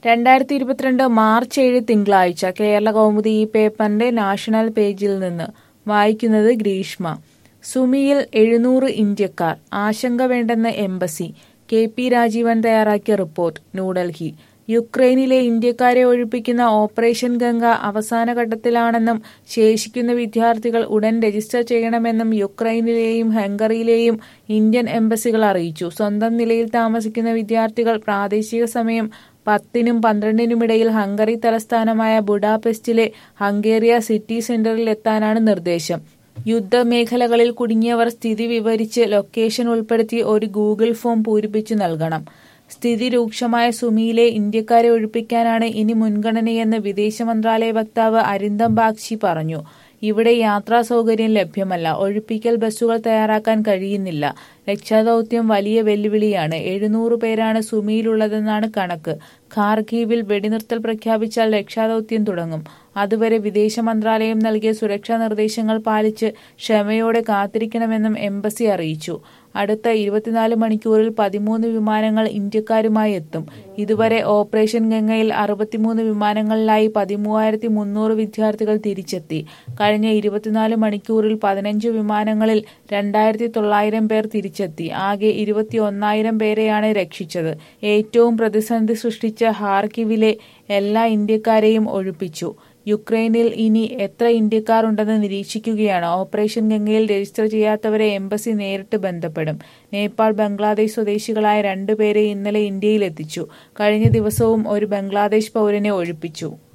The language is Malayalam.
രണ്ടായിരത്തി ഇരുപത്തിരണ്ട് മാർച്ച് ഏഴ് തിങ്കളാഴ്ച കേരള കൗമുദി ഈ പേപ്പറിന്റെ നാഷണൽ പേജിൽ നിന്ന് വായിക്കുന്നത് ഗ്രീഷ്മ സുമിയിൽ എഴുന്നൂറ് ഇന്ത്യക്കാർ ആശങ്ക വേണ്ടെന്ന് എംബസി കെ പി രാജീവൻ തയ്യാറാക്കിയ റിപ്പോർട്ട് ന്യൂഡൽഹി യുക്രൈനിലെ ഇന്ത്യക്കാരെ ഒഴിപ്പിക്കുന്ന ഓപ്പറേഷൻ ഗംഗ അവസാന ഘട്ടത്തിലാണെന്നും ശേഷിക്കുന്ന വിദ്യാർത്ഥികൾ ഉടൻ രജിസ്റ്റർ ചെയ്യണമെന്നും യുക്രൈനിലെയും ഹംഗറിയിലെയും ഇന്ത്യൻ എംബസികൾ അറിയിച്ചു സ്വന്തം നിലയിൽ താമസിക്കുന്ന വിദ്യാർത്ഥികൾ പ്രാദേശിക സമയം പത്തിനും പന്ത്രണ്ടിനുമിടയിൽ ഹംഗറി തലസ്ഥാനമായ ബുഡാപെസ്റ്റിലെ ഹംഗേറിയ സിറ്റി സെന്ററിൽ എത്താനാണ് നിർദ്ദേശം യുദ്ധമേഖലകളിൽ കുടുങ്ങിയവർ സ്ഥിതി വിവരിച്ച് ലൊക്കേഷൻ ഉൾപ്പെടുത്തി ഒരു ഗൂഗിൾ ഫോം പൂരിപ്പിച്ചു നൽകണം സ്ഥിതി രൂക്ഷമായ സുമിയിലെ ഇന്ത്യക്കാരെ ഒഴിപ്പിക്കാനാണ് ഇനി മുൻഗണനയെന്ന് വിദേശ മന്ത്രാലയ വക്താവ് അരിന്ദം ബാഗ്ചി പറഞ്ഞു ഇവിടെ യാത്രാ സൗകര്യം ലഭ്യമല്ല ഒഴിപ്പിക്കൽ ബസ്സുകൾ തയ്യാറാക്കാൻ കഴിയുന്നില്ല രക്ഷാദൌത്യം വലിയ വെല്ലുവിളിയാണ് എഴുന്നൂറ് പേരാണ് സുമിയിലുള്ളതെന്നാണ് കണക്ക് ഖാർഗീവിൽ വെടിനിർത്തൽ പ്രഖ്യാപിച്ചാൽ രക്ഷാദൌത്യം തുടങ്ങും അതുവരെ വിദേശ മന്ത്രാലയം നൽകിയ സുരക്ഷാ നിർദ്ദേശങ്ങൾ പാലിച്ച് ക്ഷമയോടെ കാത്തിരിക്കണമെന്നും എംബസി അറിയിച്ചു അടുത്ത ഇരുപത്തിനാല് മണിക്കൂറിൽ പതിമൂന്ന് വിമാനങ്ങൾ ഇന്ത്യക്കാരുമായി എത്തും ഇതുവരെ ഓപ്പറേഷൻ ഗംഗയിൽ അറുപത്തിമൂന്ന് വിമാനങ്ങളിലായി പതിമൂവായിരത്തി മുന്നൂറ് വിദ്യാർത്ഥികൾ തിരിച്ചെത്തി കഴിഞ്ഞ ഇരുപത്തിനാല് മണിക്കൂറിൽ പതിനഞ്ച് വിമാനങ്ങളിൽ രണ്ടായിരത്തി തൊള്ളായിരം പേർ തിരിച്ചെത്തി ആകെ ഇരുപത്തി ഒന്നായിരം പേരെയാണ് രക്ഷിച്ചത് ഏറ്റവും പ്രതിസന്ധി സൃഷ്ടിച്ച ഹാർക്കിവിലെ എല്ലാ ഇന്ത്യക്കാരെയും ഒഴിപ്പിച്ചു യുക്രൈനിൽ ഇനി എത്ര ഇന്ത്യക്കാർ ഉണ്ടെന്ന് നിരീക്ഷിക്കുകയാണ് ഓപ്പറേഷൻ ഗംഗയിൽ രജിസ്റ്റർ ചെയ്യാത്തവരെ എംബസി നേരിട്ട് ബന്ധപ്പെടും നേപ്പാൾ ബംഗ്ലാദേശ് സ്വദേശികളായ രണ്ടുപേരെ ഇന്നലെ ഇന്ത്യയിൽ എത്തിച്ചു കഴിഞ്ഞ ദിവസവും ഒരു ബംഗ്ലാദേശ് പൗരനെ ഒഴിപ്പിച്ചു